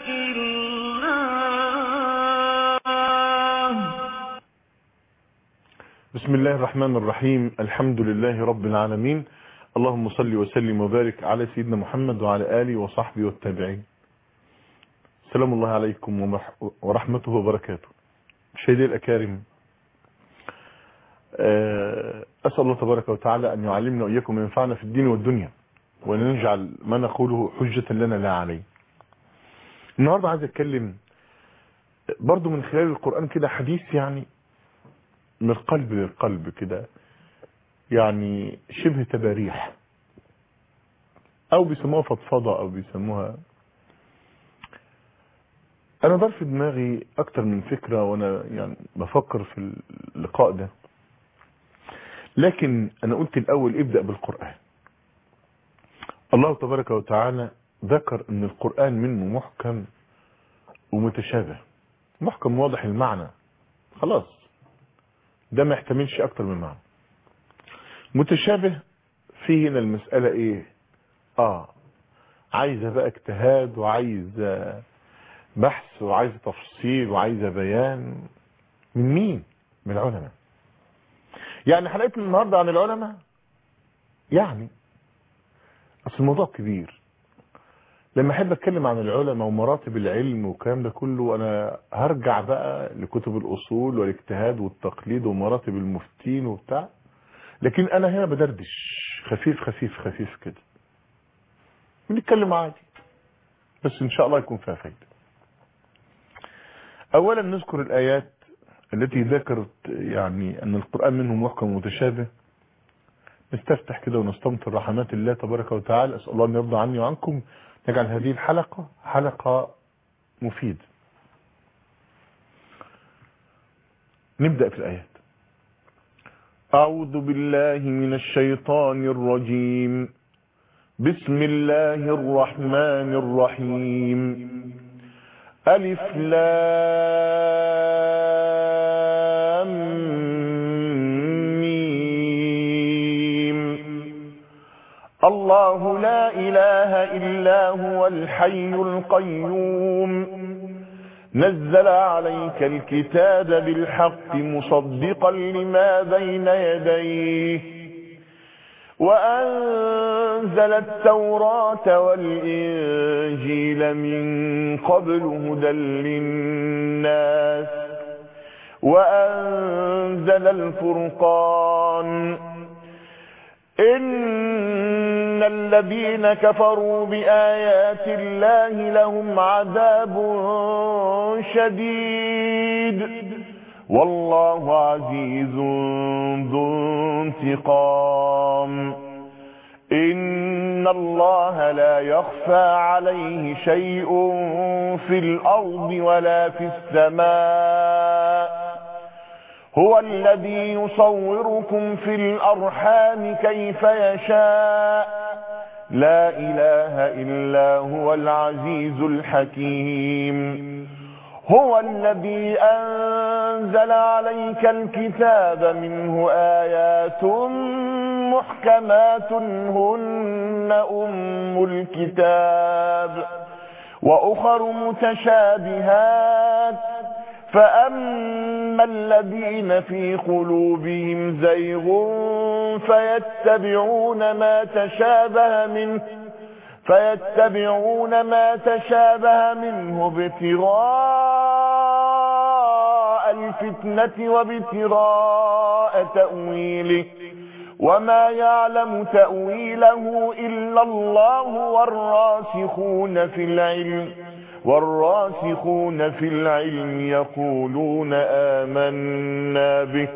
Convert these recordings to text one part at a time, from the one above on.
الله بسم الله الرحمن الرحيم الحمد لله رب العالمين اللهم صل وسلم وبارك على سيدنا محمد وعلى آله وصحبه والتابعين سلام الله عليكم ومح- ورحمته وبركاته مشاهدي الأكارم آه، أسأل الله تبارك وتعالى أن يعلمنا وإياكم ما ينفعنا في الدين والدنيا وأن نجعل ما نقوله حجة لنا لا عليه النهاردة عايز أتكلم برضو من خلال القرآن كده حديث يعني من القلب للقلب كده يعني شبه تباريح او بيسموها فضفضة او بيسموها انا دار في دماغي اكتر من فكرة وانا يعني بفكر في اللقاء ده لكن انا قلت الاول ابدأ بالقرآن الله تبارك وتعالى ذكر ان القرآن منه محكم ومتشابه محكم واضح المعنى خلاص ده ما يحتملش اكتر من معنى متشابه فيه هنا المسألة ايه اه عايزة بقى اجتهاد وعايزة بحث وعايزة تفصيل وعايزة بيان من مين من العلماء يعني حلقتنا النهاردة عن العلماء يعني اصل الموضوع كبير لما احب اتكلم عن العلماء ومراتب العلم والكلام ده كله انا هرجع بقى لكتب الاصول والاجتهاد والتقليد ومراتب المفتين وبتاع لكن انا هنا بدردش خفيف خفيف خفيف كده بنتكلم عادي بس ان شاء الله يكون فيها فايده اولا نذكر الايات التي ذكرت يعني ان القران منه محكم ومتشابه نستفتح كده ونستمطر رحمات الله تبارك وتعالى اسال الله ان يرضى عني وعنكم نجعل هذه الحلقه حلقه مفيده نبدا في الايات أعوذ بالله من الشيطان الرجيم بسم الله الرحمن الرحيم ألف لام ميم الله لا إله إلا هو الحي القيوم نزل عليك الكتاب بالحق مصدقا لما بين يديه وأنزل التوراة والإنجيل من قبل هدى للناس وأنزل الفرقان إن الذين كفروا بآيات الله لهم عذاب شديد والله عزيز ذو انتقام إن الله لا يخفى عليه شيء في الأرض ولا في السماء هو الذي يصوركم في الأرحام كيف يشاء لا إله إلا هو العزيز الحكيم هو الذي أنزل عليك الكتاب منه آيات محكمات هن أم الكتاب وأخر متشابهات فأما الذين في قلوبهم زيغ فيتبعون ما تشابه منه فيتبعون ما تشابه منه ابتغاء الفتنة وابتغاء تأويله وما يعلم تأويله إلا الله والراسخون في العلم والراسخون في العلم يقولون آمنا به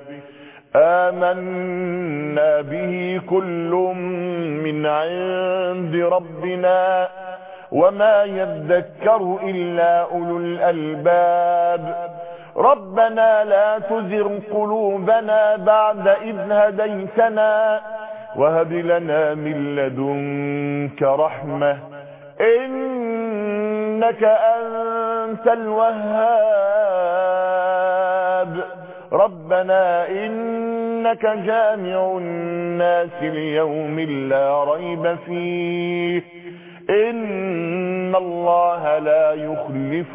آمنا به كل من عند ربنا وما يذكر إلا أولو الألباب ربنا لا تزغ قلوبنا بعد إذ هديتنا وهب لنا من لدنك رحمة إنك أنت الوهاب ربنا إنك جامع الناس ليوم لا ريب فيه إن الله لا يخلف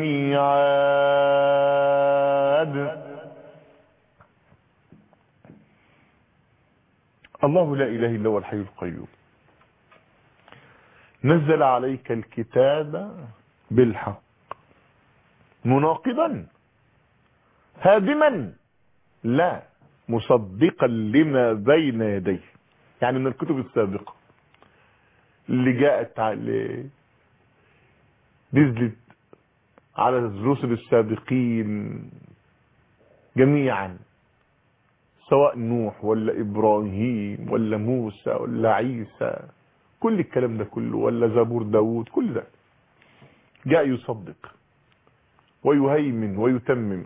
الميعاد الله لا إله إلا هو الحي القيوم نزل عليك الكتاب بالحق مناقضا هادما لا مصدقا لما بين يديه يعني من الكتب السابقة اللي جاءت على نزلت على الرسل السابقين جميعا سواء نوح ولا ابراهيم ولا موسى ولا عيسى كل الكلام ده كله ولا زبور داود كل ده جاء يصدق ويهيمن ويتمم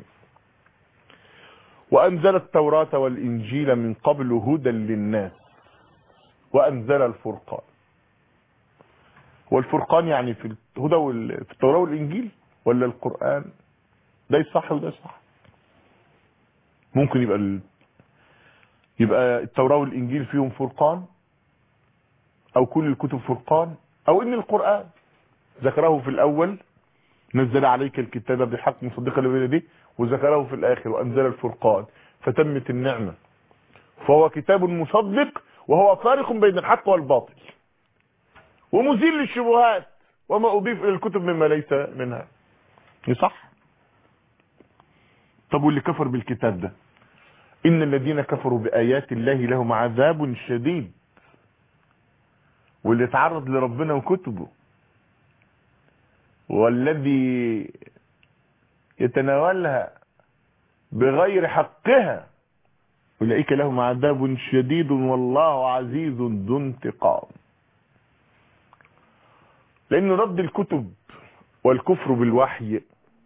وأنزل التوراة والإنجيل من قبل هدى للناس وأنزل الفرقان والفرقان يعني في الهدى وال... في التوراة والإنجيل ولا القرآن ده صح وده صح ممكن يبقى ال... يبقى التوراة والإنجيل فيهم فرقان أو كل الكتب فرقان أو إن القرآن ذكره في الأول نزل عليك الكتاب بحق مصدقا لما يديه وذكره في الآخر وأنزل الفرقان فتمت النعمة فهو كتاب مصدق وهو فارق بين الحق والباطل ومزيل للشبهات وما أضيف إلى الكتب مما ليس منها صح طب واللي كفر بالكتاب ده إن الذين كفروا بآيات الله لهم عذاب شديد واللي تعرض لربنا وكتبه والذي يتناولها بغير حقها أولئك لهم عذاب شديد والله عزيز ذو انتقام لأن رد الكتب والكفر بالوحي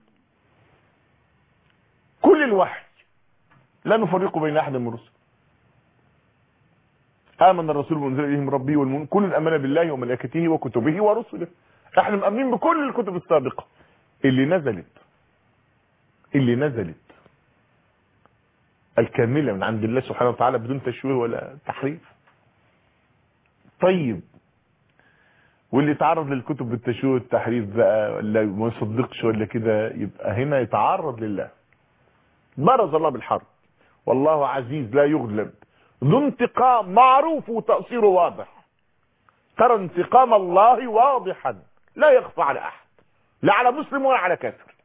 كل الوحي لا نفرق بين أحد من الرسل آمن الرسول بأنزل إليه من ربه والمؤمن كل الأمانة بالله وملائكته وكتبه ورسله احنا مأمنين بكل الكتب السابقة اللي نزلت اللي نزلت الكاملة من عند الله سبحانه وتعالى بدون تشويه ولا تحريف طيب واللي تعرض للكتب بالتشويه والتحريف بقى ولا ما يصدقش ولا كده يبقى هنا يتعرض لله برز الله بالحرب والله عزيز لا يغلب ذو انتقام معروف وتأثيره واضح ترى انتقام الله واضحا لا يخفى على احد لا على مسلم ولا على كافر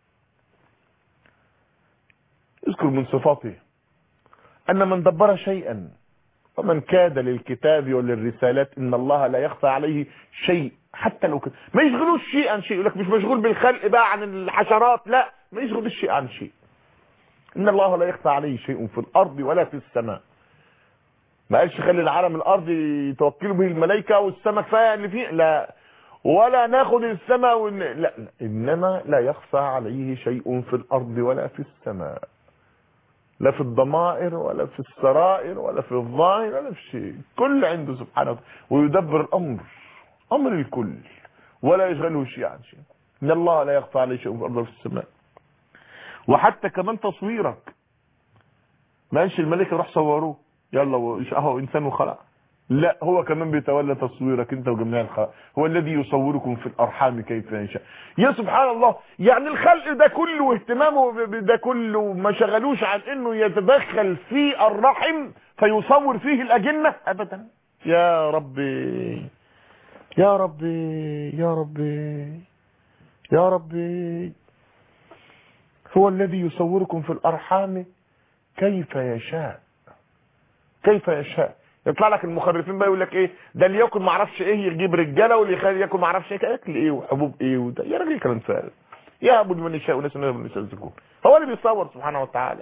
اذكر من صفاته ان من دبر شيئا ومن كاد للكتاب وللرسالات ان الله لا يخفى عليه شيء حتى لو كان ما يشغلوش شيء عن شيء يقول لك مش مشغول بالخلق بقى عن الحشرات لا ما يشغل الشيء عن شيء ان الله لا يخفى عليه شيء في الارض ولا في السماء ما قالش خلي العالم الارض يتوكلوا به الملائكه والسماء كفايه اللي فيه لا ولا ناخد السماء ون... لا, لا انما لا يخفى عليه شيء في الارض ولا في السماء لا في الضمائر ولا في السرائر ولا في الظاهر ولا في شيء كل عنده سبحانه وتعالى ويدبر الامر امر الكل ولا يشغله شيء عن شيء ان الله لا يخفى عليه شيء في الارض ولا في السماء وحتى كمان تصويرك ما قالش الملائكه روح صوروه يلا اهو انسان وخلق لا هو كمان بيتولى تصويرك انت وجميع الخلق هو الذي يصوركم في الارحام كيف يشاء يا سبحان الله يعني الخلق ده كله واهتمامه ده كله ما شغلوش عن انه يتدخل في الرحم فيصور فيه الاجنه ابدا يا ربي يا ربي يا ربي يا ربي هو الذي يصوركم في الارحام كيف يشاء كيف يشاء يطلع لك المخرفين بقى يقول لك ايه ده اللي ياكل ما اعرفش ايه يجيب رجاله واللي يخلي ياكل ما اعرفش ايه اكل ايه وحبوب ايه وده يا راجل كلام فارغ يا ابو من يشاء وناس من النساء الذكور هو اللي بيصور سبحانه وتعالى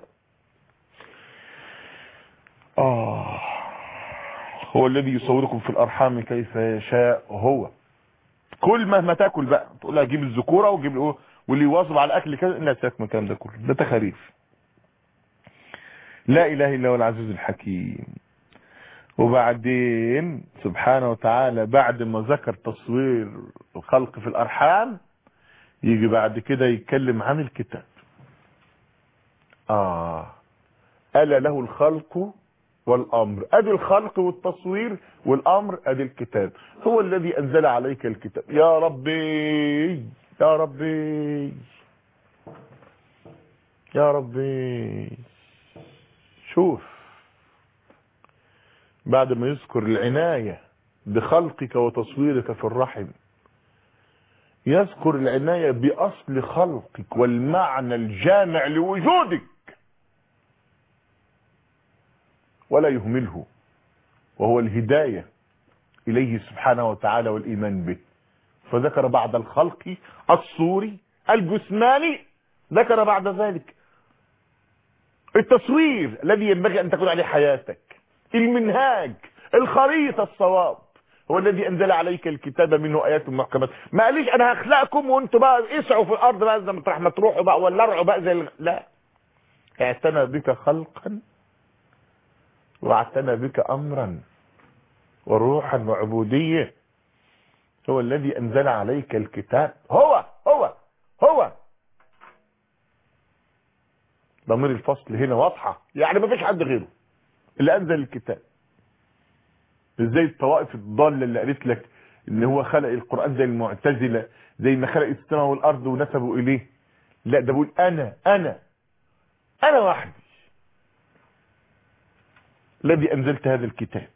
اه هو الذي يصوركم في الارحام كيف يشاء هو كل مهما تاكل بقى تقول لها جيب الذكوره وجيب واللي يواظب على الاكل كذا لا سيبك من الكلام ده كله ده تخاريف لا اله الا هو العزيز الحكيم وبعدين سبحانه وتعالى بعد ما ذكر تصوير الخلق في الارحام يجي بعد كده يتكلم عن الكتاب اه الا له الخلق والامر ادي الخلق والتصوير والامر ادي الكتاب هو الذي انزل عليك الكتاب يا ربي يا ربي يا ربي شوف بعد ما يذكر العناية بخلقك وتصويرك في الرحم يذكر العناية بأصل خلقك والمعنى الجامع لوجودك ولا يهمله وهو الهداية إليه سبحانه وتعالى والإيمان به فذكر بعد الخلق الصوري الجسماني ذكر بعد ذلك التصوير الذي ينبغي أن تكون عليه حياتك المنهاج الخريطة الصواب هو الذي انزل عليك الكتاب منه ايات محكمات ما قاليش انا هخلقكم وانتوا بقى اسعوا في الارض بقى زي ما ما تروحوا بقى ولا ارعوا بقى زي الغ... لا اعتنى بك خلقا واعتنى بك امرا وروحا وعبودية هو الذي انزل عليك الكتاب هو هو هو ضمير الفصل هنا واضحة يعني ما فيش حد غيره اللي انزل الكتاب ازاي الطوائف الضالة اللي قالت لك ان هو خلق القرآن زي المعتزلة زي ما خلق السماء والارض ونسبوا اليه لا ده بقول انا انا انا وحدي الذي انزلت هذا الكتاب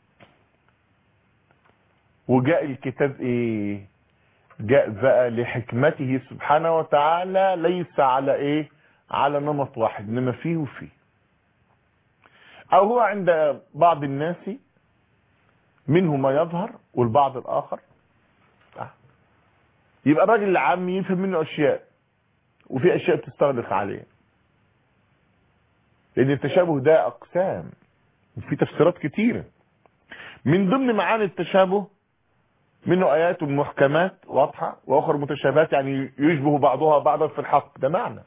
وجاء الكتاب ايه جاء بقى لحكمته سبحانه وتعالى ليس على ايه على نمط واحد انما فيه وفيه او هو عند بعض الناس منه ما يظهر والبعض الاخر يبقى الراجل العام يفهم منه اشياء وفي اشياء تستغرق عليه لان التشابه ده اقسام وفي تفسيرات كتيرة من ضمن معاني التشابه منه ايات محكمات واضحة واخر متشابهات يعني يشبه بعضها بعضا في الحق ده معنى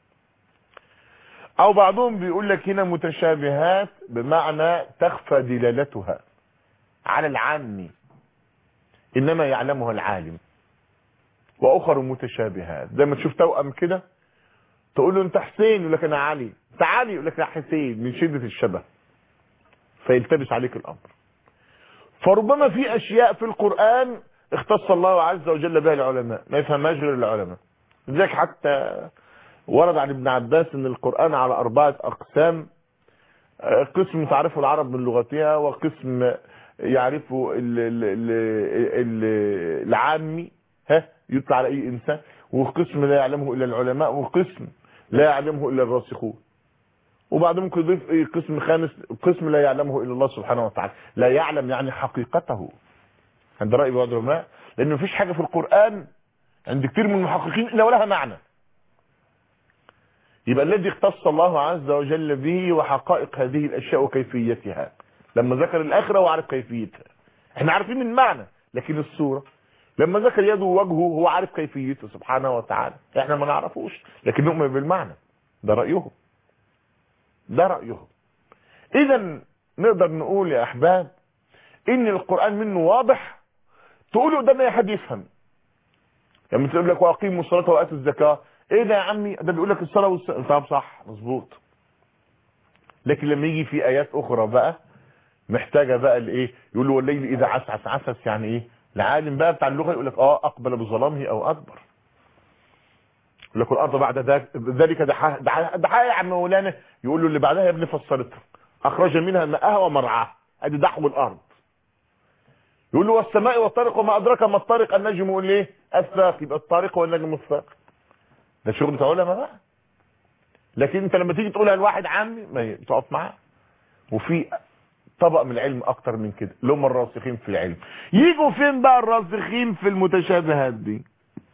او بعضهم بيقول لك هنا متشابهات بمعنى تخفى دلالتها على العام انما يعلمها العالم واخر متشابهات زي ما تشوف توأم كده تقول له انت حسين يقول لك انا علي انت علي يقول لك انا حسين من شدة الشبه فيلتبس عليك الامر فربما في اشياء في القرآن اختص الله عز وجل بها العلماء ما يفهمهاش غير العلماء لذلك حتى ورد عن ابن عباس ان القرآن على اربعة اقسام قسم تعرفه العرب من لغتها وقسم يعرفه ال ال ال ال العامي ها يطلع على اي انسان وقسم لا يعلمه الا العلماء وقسم لا يعلمه الا الراسخون وبعد ممكن يضيف ايه قسم خامس قسم لا يعلمه الا الله سبحانه وتعالى لا يعلم يعني حقيقته عند رأي بعض العلماء لان مفيش حاجة في القرآن عند كتير من المحققين الا ولها معنى يبقى الذي اختص الله عز وجل به وحقائق هذه الاشياء وكيفيتها لما ذكر الاخرة وعرف كيفيتها احنا عارفين المعنى لكن الصورة لما ذكر يده ووجهه هو عارف كيفيته سبحانه وتعالى احنا ما نعرفوش لكن نؤمن بالمعنى ده رأيهم ده رأيهم اذا نقدر نقول يا احباب ان القرآن منه واضح تقولوا قدام اي حد يفهم لما تقول لك واقيموا الصلاة واتوا الزكاة ايه ده يا عمي ده بيقول لك الصلاة والزكاة طب صح مظبوط لكن لما يجي في ايات اخرى بقى محتاجة بقى الايه يقول له والليل اذا عسعس عسس يعني ايه العالم بقى بتاع اللغة يقول لك اه اقبل بظلامه او اكبر يقول لك الارض بعد ذلك دحاها دحاها يا عم مولانا يقول له اللي بعدها يا ابني فسرتها اخرج منها ماءها ومرعاها ادي دحو الارض يقول له والسماء والطارق وما ادراك ما الطارق النجم يقول ايه الثاق يبقى الطارق والنجم الثاق ده شغل علماء بقى لكن انت لما تيجي تقولها لواحد عامي ما تقف معاه وفي طبق من العلم اكتر من كده اللي هم الراسخين في العلم يجوا فين بقى الراسخين في المتشابهات دي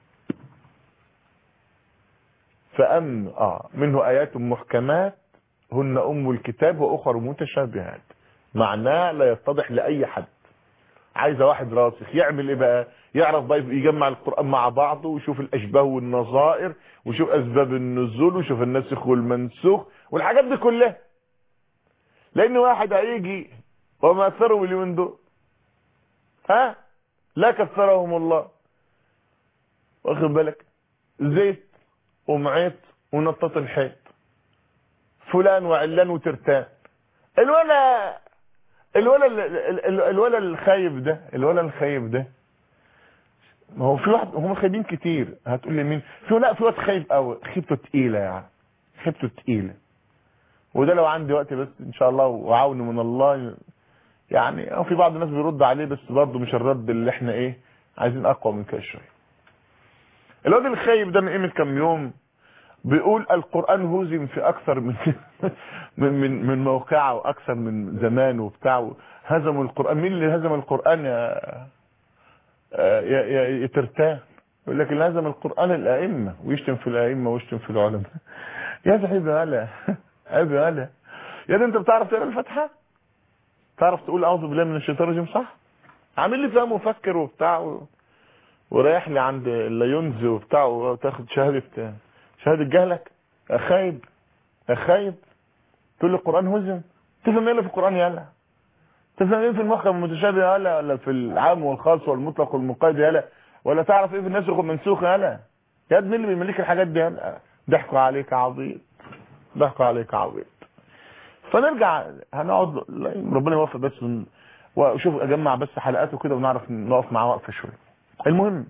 فأم آه منه آيات محكمات هن أم الكتاب وأخر متشابهات معناه لا يتضح لأي حد عايزة واحد راسخ يعمل ايه بقى يعرف بقى يجمع القرآن مع بعضه ويشوف الأشباه والنظائر ويشوف أسباب النزول ويشوف الناسخ والمنسوخ والحاجات دي كلها لأن واحد هيجي وما أثروا اليومين دول ها لا كثرهم الله واخد بالك زيت ومعيط ونطط الحيط فلان وعلان وترتان الولا الولد الولد الخايب ده الولد الخايب ده ما هو في واحد هم خايبين كتير هتقول لي مين في لا في واد خايب قوي خيبته تقيله يعني خيبته تقيله وده لو عندي وقت بس ان شاء الله وعون من الله يعني أو في بعض الناس بيرد عليه بس برضه مش الرد اللي احنا ايه عايزين اقوى من كده شويه الواد الخايب ده من قيمه كام يوم بيقول القرآن هزم في أكثر من من من, من موقعه وأكثر من زمان وبتاع هزموا القرآن مين اللي هزم القرآن يا يا يا, يا ترتان يقول لك اللي هزم القرآن الأئمة ويشتم في الأئمة ويشتم في العلماء يا صاحبي هلا أبي هلا يا ده أنت بتعرف تقرا الفاتحة؟ تعرف تقول أعوذ بالله من الشيطان الرجيم صح؟ عامل لي فيها مفكر وبتاع و... ورايح لي عند الليونز وبتاع وتاخد شهادة شهادة جهلك يا خايب يا خايب تقول لي القرآن هزم تفهم ايه اللي في القرآن يالا تفهم ايه في المحكم المتشابه يالا ولا في العام والخاص والمطلق والمقيد يالا ولا تعرف ايه في الناسخ والمنسوخ يالا يا ابني اللي بيملك الحاجات دي يالا ضحكوا عليك عبيط ضحكوا عليك عبيط فنرجع هنقعد ربنا يوفق بس من وشوف اجمع بس حلقات وكده ونعرف نقف معاه وقفه شويه المهم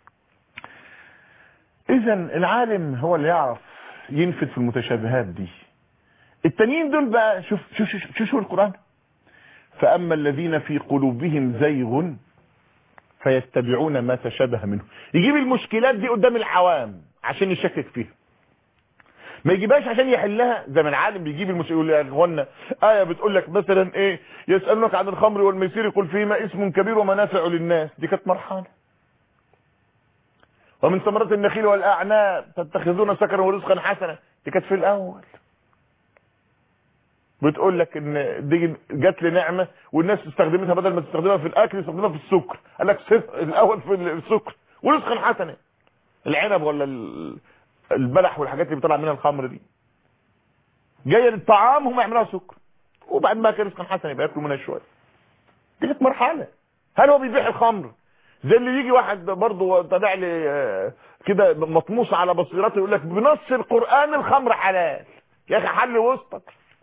اذا العالم هو اللي يعرف ينفذ في المتشابهات دي التانيين دول بقى شوف شوف شوف, شوف, شوف القرآن فأما الذين في قلوبهم زيغ فيتبعون ما تشابه منه يجيب المشكلات دي قدام العوام عشان يشكك فيها ما يجيبهاش عشان يحلها زي ما العالم بيجيب المشكله يقول يا اخوانا ايه بتقول لك مثلا ايه يسالونك عن الخمر والميسير يقول فيهما اسم كبير ومنافع للناس دي كانت مرحله ومن ثمرات النخيل والاعناب تتخذون سكرا ورزقا حسنا دي كانت في الاول بتقول لك ان دي جات لي نعمه والناس استخدمتها بدل ما تستخدمها في الاكل يستخدمها في السكر قال لك الاول في السكر ورزقا حسنا العنب ولا البلح والحاجات اللي بيطلع منها الخمر دي جايه للطعام هم يعملوها سكر وبعد ما كان رزقا حسنا يبقى ياكلوا منها شويه دي كانت مرحله هل هو بيبيع الخمر زي اللي يجي واحد برضه طلع لي كده مطموس على بصيرته يقول لك بنص القران الخمر حلال يا اخي حل وسطك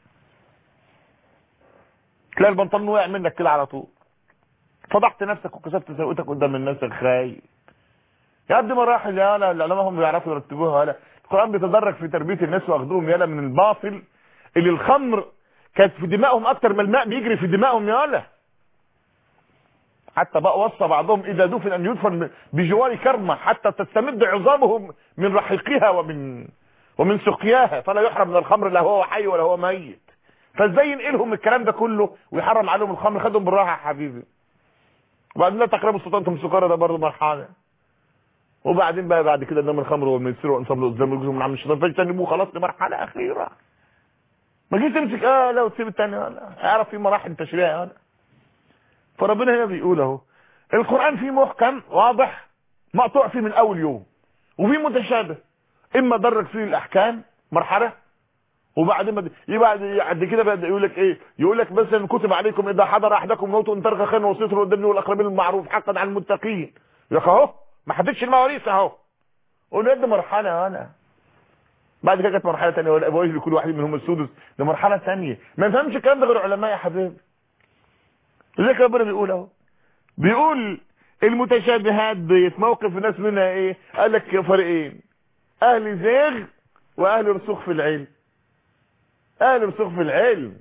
تلاقي البنطلون وقع منك كده على طول فضحت نفسك وكسبت سوقتك قدام الناس الخايب يا ابني مراحل يا لا العلماء هم بيعرفوا يرتبوها يالا القران بيتدرج في تربيه الناس واخذهم يالا من الباطل اللي الخمر كانت في دمائهم اكتر من الماء بيجري في دمائهم يالا حتى بقى وصى بعضهم اذا دفن ان يدفن بجوار كرمه حتى تستمد عظامهم من رحيقها ومن ومن سقياها فلا يحرم من الخمر لا هو حي ولا هو ميت فازاي ينقلهم الكلام ده كله ويحرم عليهم الخمر خدهم بالراحه يا حبيبي وبعدين لا تقربوا السلطان من السكر ده برضه مرحله وبعدين بقى بعد كده انما الخمر والميسر وانصاب الازلام والجزم من عم الشيطان فاجتنبوه خلاص دي مرحله اخيره ما جيش تمسك اه لا وتسيب الثاني اعرف في مراحل تشريع انا فربنا هنا بيقول اهو القران فيه محكم واضح مقطوع فيه من اول يوم وفيه متشابه اما درج فيه الاحكام مرحله وبعدين ما يبقى بعد كده بقى يقول لك ايه يقول لك مثلا كتب عليكم اذا حضر احدكم الموت ان ترك خيرا وصيته والدين والاقربين المعروف حقا على المتقين يا اهو ما حددش المواريث اهو قول له مرحله انا بعد كده كانت مرحله ثانيه والابوين لكل واحد منهم السدس ده مرحله ثانيه ما يفهمش الكلام ده غير علماء يا حبيبي لذلك ربنا بيقول اهو بيقول المتشابهات ديت موقف الناس منها ايه قال لك فريقين اهل زيغ واهل رسوخ في العلم اهل رسوخ في العلم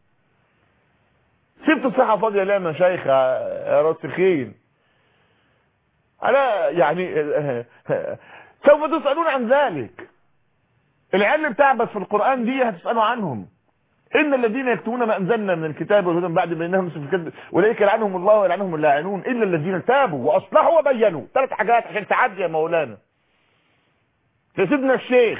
سبت الصحة فاضية ليه مشايخ يا راسخين انا يعني سوف تسألون عن ذلك العلم بتاع بس في القرآن دي هتسألوا عنهم ان الذين يكتمون ما انزلنا من الكتاب والهدى بعد ما انهم في الكتاب اولئك يلعنهم الله ويلعنهم اللاعنون الا الذين تابوا واصلحوا وبينوا ثلاث حاجات عشان تعدي يا مولانا يا سيدنا الشيخ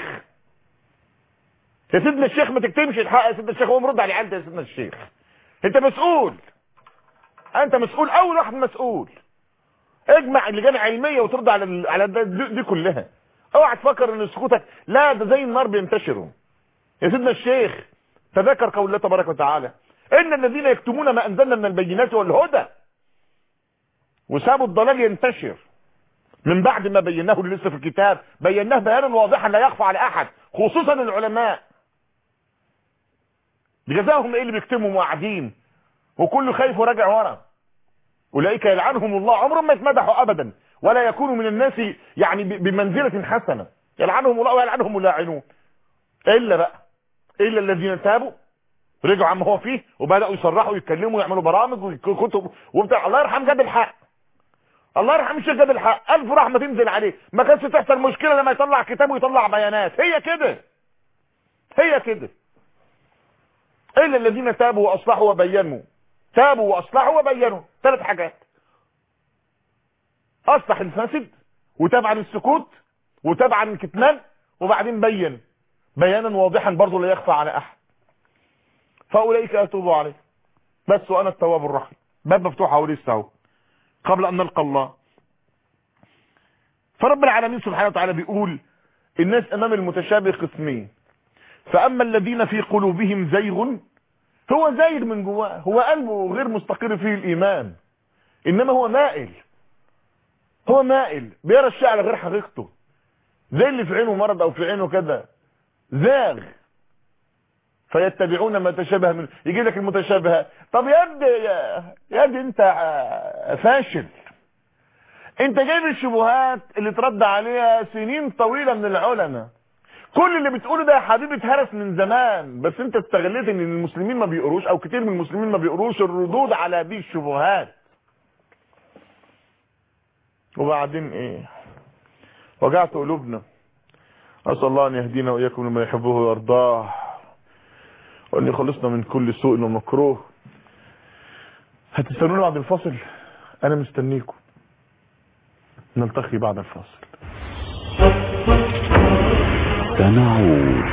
يا سيدنا الشيخ ما تكتمش الحق يا سيدنا الشيخ هو مرد على عيالتي يا سيدنا الشيخ انت مسؤول انت مسؤول اول واحد مسؤول اجمع اللجان علميه وترد على ال... على دي, دي كلها اوعى تفكر ان سكوتك لا ده زي النار بينتشروا يا سيدنا الشيخ تذكر قول الله تبارك وتعالى ان الذين يكتمون ما انزلنا من البينات والهدى وسابوا الضلال ينتشر من بعد ما بيناه لسه في الكتاب بيناه بيانا واضحا لا يخفى على احد خصوصا العلماء جزاهم ايه اللي بيكتموا وقاعدين وكله خايف وراجع ورا اولئك يلعنهم الله عمرهم ما يتمدحوا ابدا ولا يكونوا من الناس يعني ب- بمنزله حسنه يلعنهم الله ويلعنهم اللاعنون الا بقى الا الذين تابوا رجعوا عما هو فيه وبداوا يصرحوا ويتكلموا ويعملوا برامج وكتب وبتاع الله يرحم جاب الحق الله يرحم الشيخ جاب الحق الف رحمه تنزل عليه ما كانش تحصل مشكله لما يطلع كتاب ويطلع بيانات هي كده هي كده الا الذين تابوا واصلحوا وبينوا تابوا واصلحوا وبينوا ثلاث حاجات اصلح الفاسد وتاب عن السكوت وتاب عن الكتمان وبعدين بين بيانا واضحا برضه لا يخفى على احد فاولئك اتوب عليه بس وانا التواب الرحيم باب مفتوح اهو لسه اهو قبل ان نلقى الله فرب العالمين سبحانه وتعالى بيقول الناس امام المتشابه قسمين فاما الذين في قلوبهم زيغ هو زايغ من جواه هو قلبه غير مستقر فيه الايمان انما هو مائل هو مائل بيرى الشيء على غير حقيقته زي اللي في عينه مرض او في عينه كده زاغ فيتبعون ما تشابه منه يجي لك المتشابهات طب يا ابني يا يا ابني انت فاشل انت جايب الشبهات اللي ترد عليها سنين طويله من العلماء كل اللي بتقوله ده يا حبيبي اتهرس من زمان بس انت استغليت ان المسلمين ما بيقروش او كتير من المسلمين ما بيقروش الردود على هذه الشبهات وبعدين ايه وجعت قلوبنا اسال الله ان يهدينا واياكم لما يحبه ويرضاه وان يخلصنا من كل سوء ومكروه هتستنوني بعد الفاصل انا مستنيكم نلتقي بعد الفاصل سنعود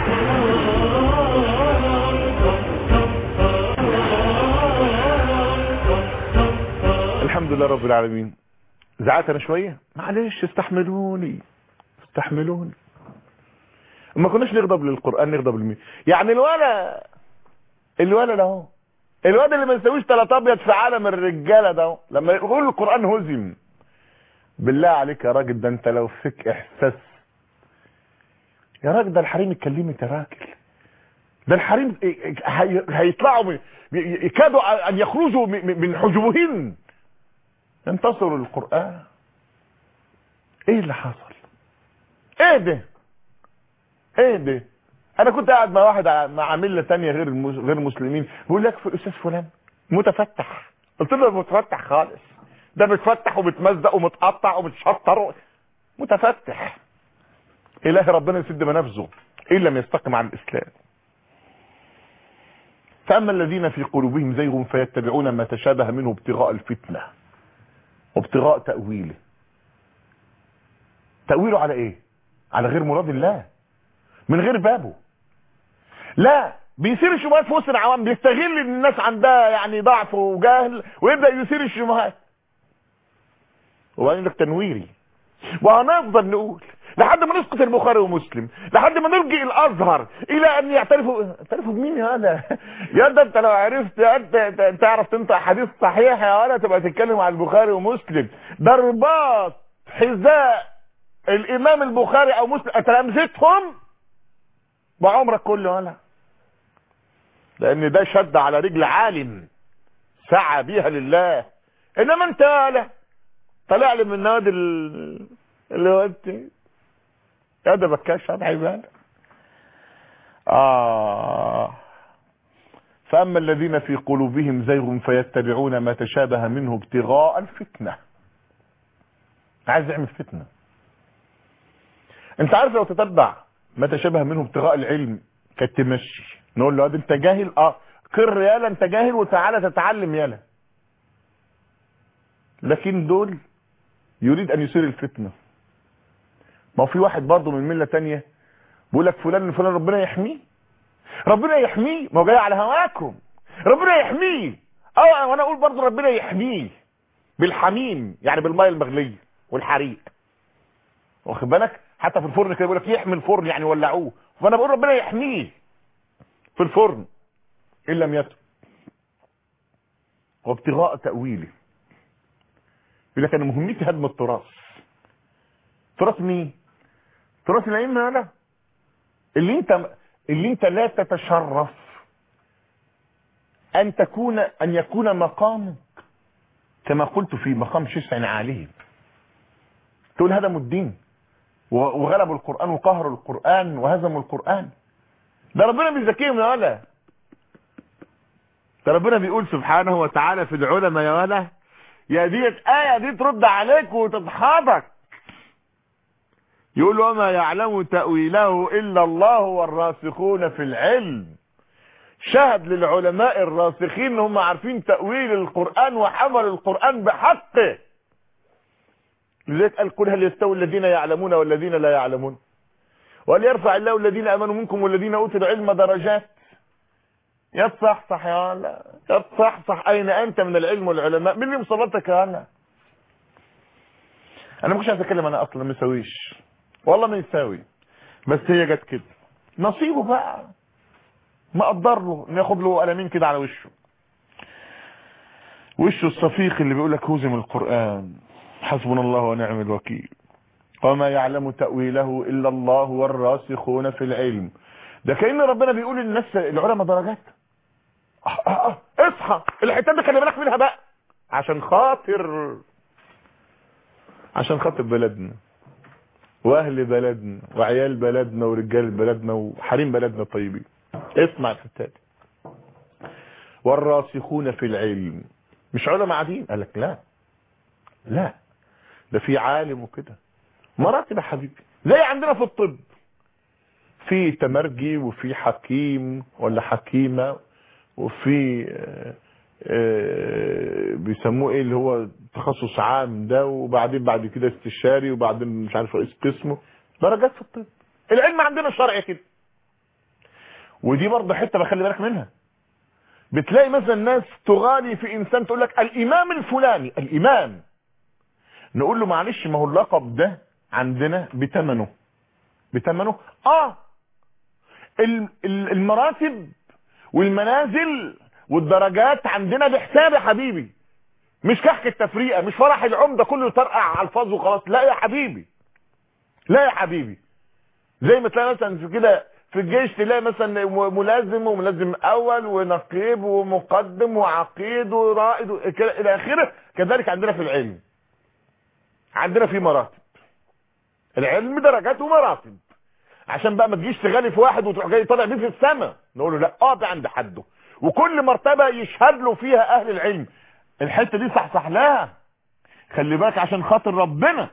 الحمد لله رب العالمين زعلت انا شويه معلش استحملوني استحملوني ما كناش نغضب للقران نغضب لمين يعني الولا الولا ده اهو الواد اللي ما يسويش ثلاث ابيض في عالم الرجاله ده اهو لما يقول القران هزم بالله عليك يا راجل ده انت لو فيك احساس يا راجل ده الحريم اتكلمت يا راجل ده الحريم هي- هيطلعوا من- يكادوا ان يخرجوا من من حجبهن انتصروا للقرآن ايه اللي حصل ايه ده ايه ده انا كنت قاعد مع واحد ع- مع مله تانية غير المس... غير المسلمين بيقول لك في الاستاذ فلان متفتح قلت له ده متفتح خالص ده متفتح ومتمزق ومتقطع ومتشطر و... متفتح الهي ربنا يسد منافذه ان لم يستقم عن الاسلام فاما الذين في قلوبهم زيغ فيتبعون ما تشابه منه ابتغاء الفتنه وابتغاء تاويله تاويله على ايه على غير مراد الله من غير بابه لا بيثير الشبهات في وسط العوام بيستغل ان الناس عندها يعني ضعف وجهل ويبدا يثير الشبهات وبعدين لك تنويري وهنفضل نقول لحد ما نسقط البخاري ومسلم لحد ما نلجئ الازهر الى ان يعترفوا يعترفوا بمين هذا يا ده انت لو عرفت انت انت تعرف تنطق حديث صحيح يا ولا تبقى تتكلم عن البخاري ومسلم ده رباط حذاء الامام البخاري او مسلم تلامذتهم بعمرك كله ولا لان ده شد على رجل عالم سعى بيها لله انما انت ولا طلع لي من النوادي ال- اللي هو انت يا ده بكاش هذا عباده اه فاما الذين في قلوبهم زيغ فيتبعون ما تشابه منه ابتغاء الفتنه عايز يعمل فتنه انت عارف لو تتبع ما تشابه منه ابتغاء العلم كانت تمشي نقول له ده انت جاهل اه قر يالا انت جاهل وتعالى تتعلم يالا لكن دول يريد ان يثير الفتنه ما هو في واحد برضه من مله تانية بيقول لك فلان فلان ربنا يحميه ربنا يحميه ما هو جاي على هواكم ربنا يحميه اه وانا اقول برضه ربنا يحميه بالحميم يعني بالميه المغليه والحريق واخد بالك حتى في الفرن كده بيقول لك يحمي الفرن يعني ولعوه فانا بقول ربنا يحميه في الفرن ان لم يتب وابتغاء تاويله يقول لك انا مهمتي هدم التراث تراث مين تراث الائمه هذا اللي انت اللي انت لا تتشرف ان تكون ان يكون مقامك كما قلت في مقام شسع عالي تقول هدموا الدين وغلبوا القرآن وقهروا القرآن وهزموا القرآن ده ربنا بيزكيهم يا ولا ده ربنا بيقول سبحانه وتعالى في العلماء يا ولا يا ديت آية دي ترد عليك وتضحضك يقول وما يعلم تأويله إلا الله والراسخون في العلم شهد للعلماء الراسخين هم عارفين تأويل القرآن وحمل القرآن بحقه لذلك قال قل هل يستوي الذين يعلمون والذين لا يعلمون وليرفع الله الذين امنوا منكم والذين اوتوا العلم درجات يتصحصح يا ولا يتصحصح اين انت من العلم والعلماء مين اللي مصلتك يا ولا انا مش عايز اتكلم انا اصلا ما يساويش والله ما يساوي بس هي جت كده نصيبه بقى ما قدر له ان ياخد له قلمين كده على وشه وشه الصفيق اللي بيقول لك هزم القران حسبنا الله ونعم الوكيل وما يعلم تأويله إلا الله والراسخون في العلم ده كأن ربنا بيقول للناس العلماء درجات آه آه آه اصحى الحتات دي خلي بالك منها بقى عشان خاطر عشان خاطر بلدنا واهل بلدنا وعيال بلدنا ورجال بلدنا وحريم بلدنا الطيبين اسمع الحتات والراسخون في العلم مش علماء عاديين قال لك لا لا ده في عالم وكده مراتب يا حبيبي زي عندنا في الطب في تمرجي وفي حكيم ولا حكيمة وفي آه، آه، بيسموه ايه اللي هو تخصص عام ده وبعدين بعد كده استشاري وبعدين مش عارف رئيس قسمه درجات في الطب العلم عندنا شرعي كده ودي برضه حته بخلي بالك منها بتلاقي مثلا ناس تغالي في انسان تقول لك الامام الفلاني الامام نقول له معلش ما هو اللقب ده عندنا بتمنه بتمنه اه ال- ال- المراتب والمنازل والدرجات عندنا بحساب يا حبيبي مش كحك التفريقه مش فرح العمده كله يطرقع على الفاظ وخلاص لا يا حبيبي لا يا حبيبي زي ما تلاقي مثلا في كده في الجيش تلاقي مثلا م- ملازم وملازم اول ونقيب ومقدم وعقيد ورائد وكده الى اخره كذلك عندنا في العلم عندنا في مراتب العلم درجات ومراتب عشان بقى ما تجيش تغالي في واحد وتروح جاي طالع بيه في السماء نقول له لا اه ده عند حده وكل مرتبه يشهد له فيها اهل العلم الحته دي صحصح لها خلي بالك عشان خاطر ربنا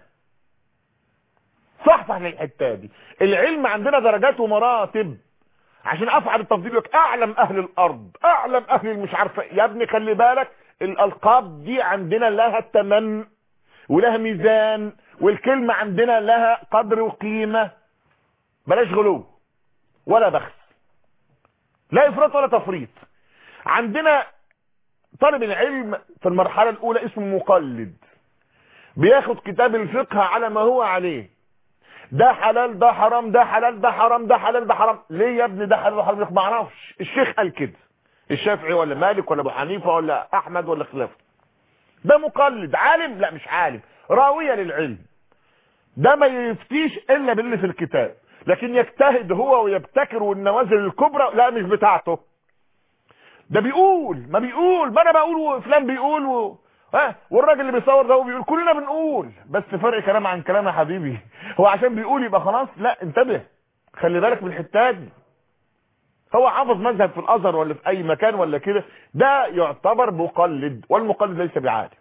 صحصح للحته دي العلم عندنا درجات ومراتب عشان افعل التفضيل لك اعلم اهل الارض اعلم اهل المش عارفه يا ابني خلي بالك الالقاب دي عندنا لها تمن ولها ميزان والكلمة عندنا لها قدر وقيمة بلاش غلو ولا بخس لا افراط ولا تفريط عندنا طالب العلم في المرحلة الاولى اسمه مقلد بياخد كتاب الفقه على ما هو عليه ده حلال ده حرام ده حلال ده حرام ده حلال ده حرام ليه يا ابني ده حلال ده حرام ما اعرفش الشيخ قال كده الشافعي ولا مالك ولا ابو حنيفه ولا احمد ولا خلافه ده مقلد عالم لا مش عالم راوية للعلم ده ما يفتيش الا باللي في الكتاب لكن يجتهد هو ويبتكر والنوازل الكبرى لا مش بتاعته ده بيقول ما بيقول ما انا بقول وفلان بيقول و... ها والراجل اللي بيصور ده هو بيقول كلنا بنقول بس فرق كلام عن كلام يا حبيبي هو عشان بيقول يبقى خلاص لا انتبه خلي بالك من الحتات دي هو حافظ مذهب في الازهر ولا في اي مكان ولا كده ده يعتبر مقلد والمقلد ليس بعالم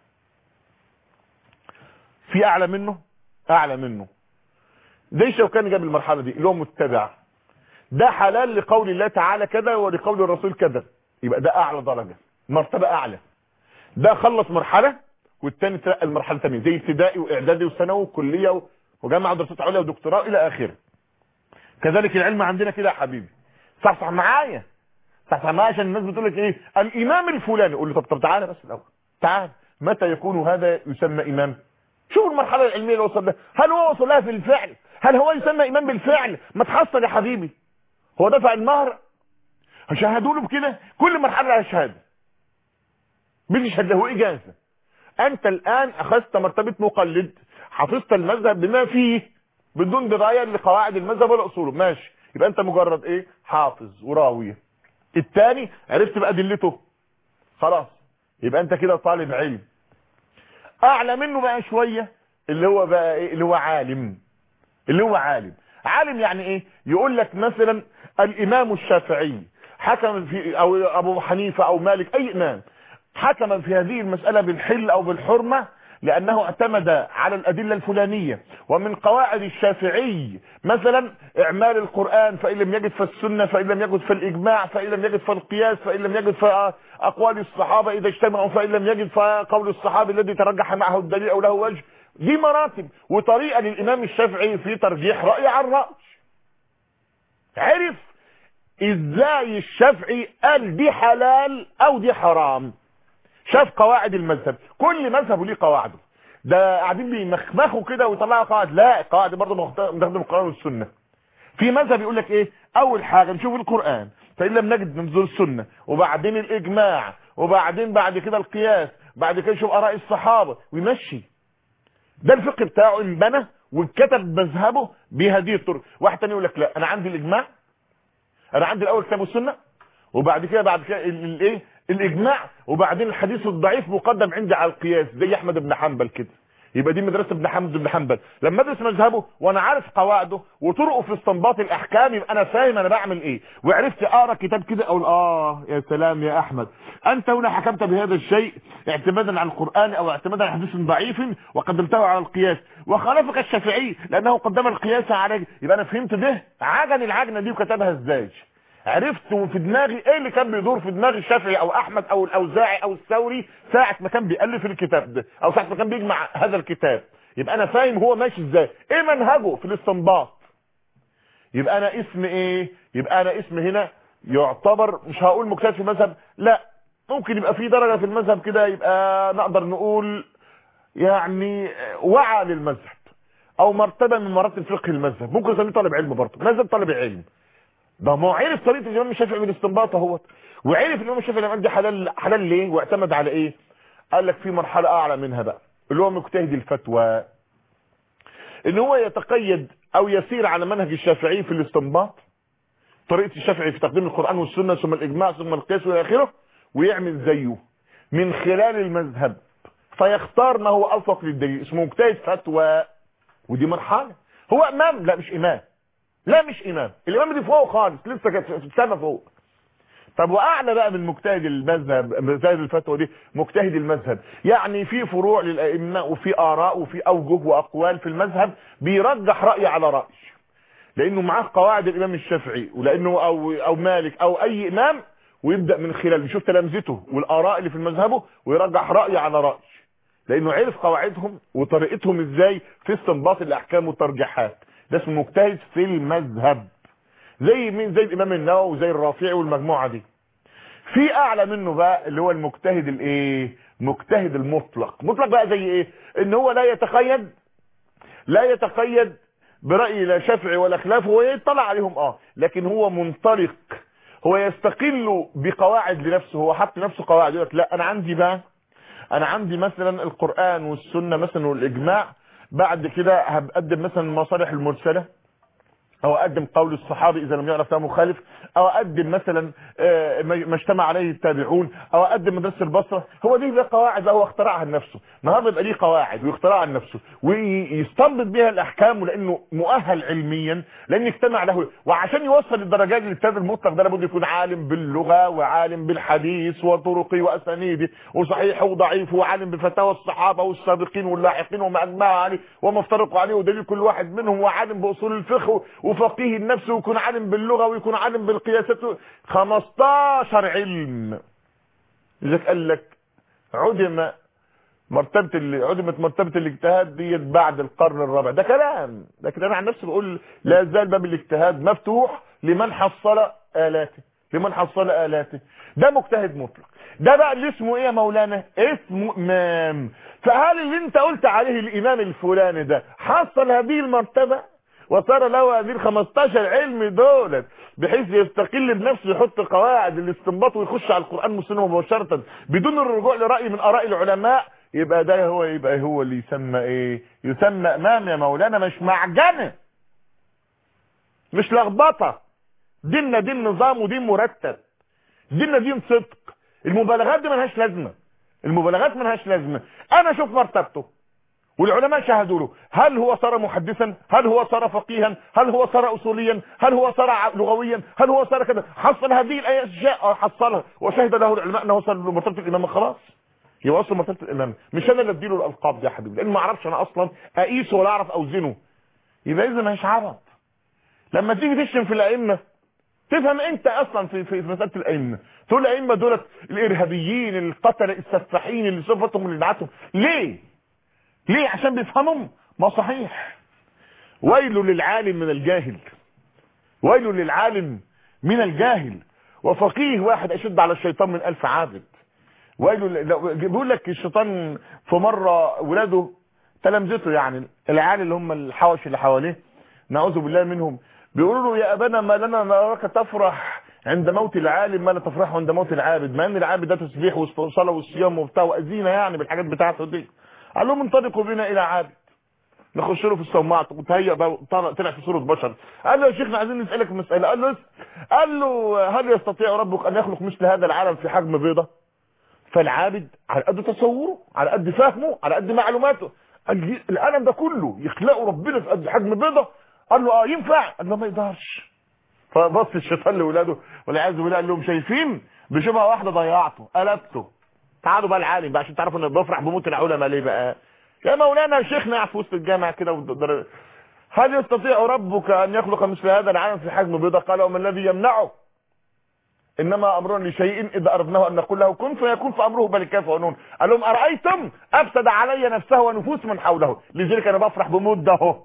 في اعلى منه اعلى منه زي شوكاني جاب المرحله دي اللي هو متبع ده حلال لقول الله تعالى كذا ولقول الرسول كذا يبقى ده اعلى درجه مرتبه اعلى ده خلص مرحله والتاني ترقى المرحله الثانيه زي ابتدائي واعدادي وثانوي وكليه و- وجامعه ودراسات عليا ودكتوراه الى اخره كذلك العلم عندنا كده يا حبيبي صح صح معايا صح صح معايا عشان الناس بتقول لك ايه الامام الفلاني قول له طب طب تعالى بس الاول تعال متى يكون هذا يسمى امام شوف المرحله العلميه اللي وصل لها هل هو وصل لها في الفعل هل هو يسمى امام بالفعل ما تحصل يا حبيبي هو دفع المهر شهدوا له بكده كل مرحله لها شهاده بيشهد له اجازه انت الان اخذت مرتبه مقلد حفظت المذهب بما فيه بدون درايه لقواعد المذهب ولا اصوله ماشي يبقى انت مجرد ايه حافظ وراويه الثاني عرفت بقى ادلته خلاص يبقى انت كده طالب علم اعلى منه بقى شوية اللي هو بقى ايه اللي هو عالم اللي هو عالم عالم يعني ايه يقول لك مثلا الامام الشافعي حكم في او ابو حنيفة او مالك اي امام حكم في هذه المسألة بالحل او بالحرمة لانه اعتمد على الادلة الفلانية ومن قواعد الشافعي مثلا اعمال القرآن فان لم يجد فالسنة فان لم يجد فالاجماع فان لم يجد فالقياس فان لم يجد فاقوال الصحابة اذا اجتمعوا فان لم يجد فقول الصحابي الذي ترجح معه الدليل او له وجه دي مراتب وطريقة للامام الشافعي في ترجيح رأي عن رأي عرف ازاي الشافعي قال دي حلال او دي حرام شاف قواعد المذهب كل مذهب ليه قواعده ده قاعدين بيمخمخوا كده ويطلعوا قواعد لا قواعد برضه مخدم القرآن والسنة في مذهب يقول لك ايه اول حاجة نشوف القرآن فإن لم نجد ننظر السنة وبعدين الاجماع وبعدين بعد كده القياس بعد كده نشوف اراء الصحابة ويمشي ده الفقه بتاعه انبنى واتكتب مذهبه بهذه الطرق واحد تاني يقول لك لا انا عندي الاجماع انا عندي الاول كتاب والسنه وبعد كده بعد كده الايه الاجماع وبعدين الحديث الضعيف مقدم عندي على القياس زي احمد بن حنبل كده يبقى دي مدرسه ابن حمد بن حنبل لما ادرس مذهبه وانا عارف قواعده وطرقه في استنباط الاحكام يبقى انا فاهم انا بعمل ايه وعرفت اقرا كتاب كده اقول اه يا سلام يا احمد انت هنا حكمت بهذا الشيء اعتمادا على القران او اعتمادا على حديث ضعيف وقدمته على القياس وخالفك الشافعي لانه قدم القياس على يبقى انا فهمت ده عجن العجنه دي وكتبها ازاي عرفت وفي دماغي ايه اللي كان بيدور في دماغ الشافعي او احمد او الاوزاعي او الثوري ساعة ما كان بيألف الكتاب ده او ساعة ما كان بيجمع هذا الكتاب يبقى انا فاهم هو ماشي ازاي ايه منهجه في الاستنباط يبقى انا اسم ايه يبقى انا اسم هنا يعتبر مش هقول مجتهد في المذهب لا ممكن يبقى في درجة في المذهب كده يبقى نقدر نقول يعني وعى للمذهب او مرتبة من مراتب فقه المذهب ممكن نسميه طالب علم برضه مذهب طالب علم ده ما هو عرف طريقه الامام الشافعي بالاستنباط اهوت وعرف الامام الشافعي لما دي حلال حلال ليه واعتمد على ايه قال لك في مرحله اعلى منها بقى اللي هو مجتهد الفتوى ان هو يتقيد او يسير على منهج الشافعي في الاستنباط طريقه الشافعي في تقديم القران والسنه ثم الاجماع ثم القياس والى اخره ويعمل زيه من خلال المذهب فيختار ما هو اوفق للدليل اسمه مجتهد فتوى ودي مرحله هو امام لا مش امام لا مش امام الامام دي فوق خالص لسه كانت في السما فوق طب واعلى بقى من مجتهد المذهب مجتهد الفتوى دي مجتهد المذهب يعني في فروع للائمه وفي اراء وفي اوجه واقوال في المذهب بيرجح راي على راي لانه معاه قواعد الامام الشافعي ولانه او او مالك او اي امام ويبدا من خلال يشوف تلامذته والاراء اللي في مذهبه ويرجح راي على راي لانه عرف قواعدهم وطريقتهم ازاي في استنباط الاحكام والترجيحات ده اسمه مجتهد في المذهب زي مين زي الامام النووي وزي الرافعي والمجموعه دي في اعلى منه بقى اللي هو المجتهد الايه مجتهد المطلق مطلق بقى زي ايه ان هو لا يتقيد لا يتقيد براي لا شافعي ولا خلافه هو يطلع عليهم اه لكن هو منطلق هو يستقل بقواعد لنفسه هو حط نفسه قواعد يقول لك لا انا عندي بقى انا عندي مثلا القران والسنه مثلا والاجماع بعد كده هقدم مثلا المصالح المرسله او اقدم قول الصحابي اذا لم يعرف له مخالف او اقدم مثلا ما اجتمع عليه التابعون او اقدم مدرسه البصره هو دي بقى قواعد هو اخترعها لنفسه النهارده يبقى ليه قواعد ويخترعها لنفسه ويستنبط بيها الاحكام لانه مؤهل علميا لان اجتمع له وعشان يوصل الدرجات للاجتهاد المطلق ده لابد يكون عالم باللغه وعالم بالحديث وطرقه واسانيده وصحيح وضعيف وعالم بفتاوى الصحابه والسابقين واللاحقين وما اجمع عليه وما افترقوا عليه ودليل كل واحد منهم وعالم باصول الفقه وفقيه النفس ويكون عالم باللغه ويكون عالم بالقياسات 15 علم لذلك قال لك عدم مرتبه اللي عدمت مرتبه الاجتهاد ديت بعد القرن الرابع ده كلام لكن انا عن نفسي بقول لا زال باب الاجتهاد مفتوح لمن حصل الاته لمن حصل الاته ده مجتهد مطلق ده بقى اللي اسمه ايه يا مولانا اسمه امام فهل اللي انت قلت عليه الامام الفلاني ده حصل هذه المرتبه وصار له هذه ال 15 علم دولت بحيث يستقل بنفسه يحط قواعد الاستنباط ويخش على القران والسنه مباشره بدون الرجوع لراي من اراء العلماء يبقى ده هو يبقى هو اللي يسمى ايه يسمى امام يا مولانا مش معجنه مش لخبطه ديننا دين نظام ودين مرتب ديننا دين صدق المبالغات دي ملهاش لازمه المبالغات ملهاش لازمه انا اشوف مرتبته والعلماء شهدوا له هل هو صار محدثا هل هو صار فقيها هل هو صار اصوليا هل هو صار ع- لغويا هل هو صار كذا حصل هذه الاشياء آه، حصلها وشهد له العلماء انه وصل لمرتبه الامامه خلاص يبقى وصل مرتبه الامامه مش انا اللي اديله الالقاب دي يا حبيبي لان ما اعرفش انا اصلا اقيسه ولا اعرف اوزنه يبقى اذا مش عبط لما تيجي تشتم في الائمه تفهم انت اصلا في في, في مساله الائمه تقول الائمه دولت الارهابيين القتله السفاحين اللي صفتهم اللي دعتهم ليه ليه عشان بيفهمهم ما صحيح ويل للعالم من الجاهل ويل للعالم من الجاهل وفقيه واحد اشد على الشيطان من الف عابد ويل ل- لو- بيقول لك الشيطان في مره ولاده تلامذته يعني العيال اللي هم الحوش اللي حواليه نعوذ بالله منهم بيقولوا له يا ابانا ما لنا نراك تفرح عند موت العالم ما لا تفرح عند موت العابد ما ان العابد ده تسبيح وصلاه والصيام وبتاع واذينا يعني بالحاجات بتاعته دي قال لهم انطلقوا بنا الى عابد نخش له في السماعة وتهيأ بقى طلع طلع في صورة بشر قال له يا شيخنا عايزين نسألك مسألة قال له اسأل. قال له هل يستطيع ربك أن يخلق مثل هذا العالم في حجم بيضة فالعابد على قد تصوره على قد فهمه على قد معلوماته قال لي العالم ده كله يخلقه ربنا في قد حجم بيضة قال له اه ينفع قال له ما يقدرش فبص الشيطان لاولاده والعياذ بالله قال لهم شايفين بشبهه واحده ضيعته قلبته تعالوا بقى العالم بقى عشان تعرفوا ان بفرح بموت العلماء ليه بقى يا مولانا شيخنا قاعد في وسط الجامع كده ودر- هل يستطيع ربك ان يخلق مثل هذا العالم في حجم بيضة قال وما الذي يمنعه انما امرنا لشيء اذا اردناه ان نقول له كن فيكون فامره بل كيف ونون قال لهم ارايتم افسد علي نفسه ونفوس من حوله لذلك انا بفرح بموت ده اهو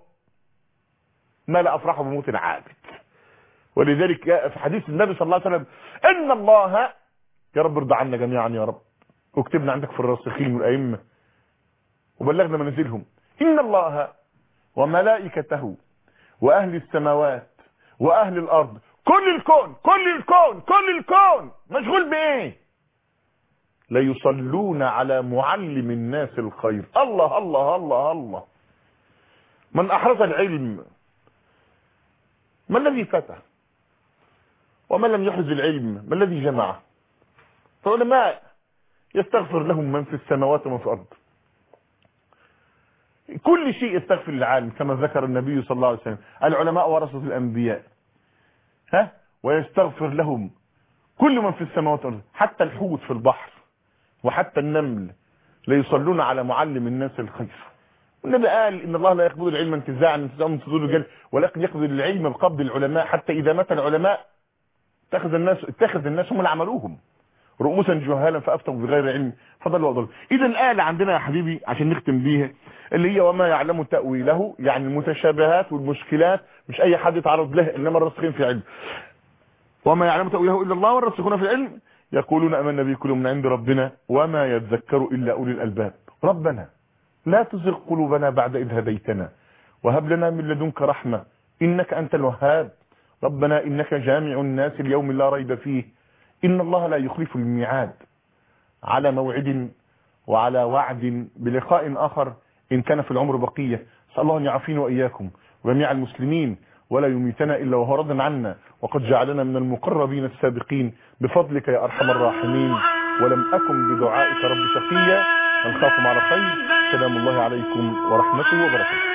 ما لا افرح بموت العابد ولذلك جاء في حديث النبي صلى الله عليه وسلم ان الله يا رب ارضى عنا جميعا يا رب واكتبنا عندك في الراسخين والائمه وبلغنا منازلهم ان الله وملائكته واهل السماوات واهل الارض كل الكون كل الكون كل الكون مشغول بايه ليصلون على معلم الناس الخير الله الله الله الله من احرز العلم ما الذي فتى ومن لم يحرز العلم ما الذي جمعه فعلماء يستغفر لهم من في السماوات ومن في الارض كل شيء يستغفر للعالم كما ذكر النبي صلى الله عليه وسلم العلماء ورثة الأنبياء ها ويستغفر لهم كل من في السماوات والأرض حتى الحوت في البحر وحتى النمل ليصلون على معلم الناس الخير النبي قال ان الله لا يقبض العلم انتزاعا انتزاعا من صدور الرجال ولكن يقبض العلم بقبض العلماء حتى اذا مات العلماء اتخذ الناس اتخذ الناس هم اللي عملوهم رؤوسا جهالا فافتوا بغير علم فضلوا وضلوا اذا الايه اللي عندنا يا حبيبي عشان نختم بيها اللي هي وما يعلم تاويله يعني المتشابهات والمشكلات مش اي حد يتعرض له انما الراسخين في علم وما يعلم تاويله الا الله والراسخون في العلم يقولون امنا به كل من عند ربنا وما يذكر الا اولي الالباب ربنا لا تزغ قلوبنا بعد اذ هديتنا وهب لنا من لدنك رحمه انك انت الوهاب ربنا انك جامع الناس اليوم لا ريب فيه ان الله لا يخلف الميعاد على موعد وعلى وعد بلقاء اخر ان كان في العمر بقيه اسال الله ان يعافينا واياكم وجميع المسلمين ولا يميتنا الا وهو راض عنا وقد جعلنا من المقربين السابقين بفضلك يا ارحم الراحمين ولم اكن بدعائك رب شقيا نلقاكم على خير سلام الله عليكم ورحمته وبركاته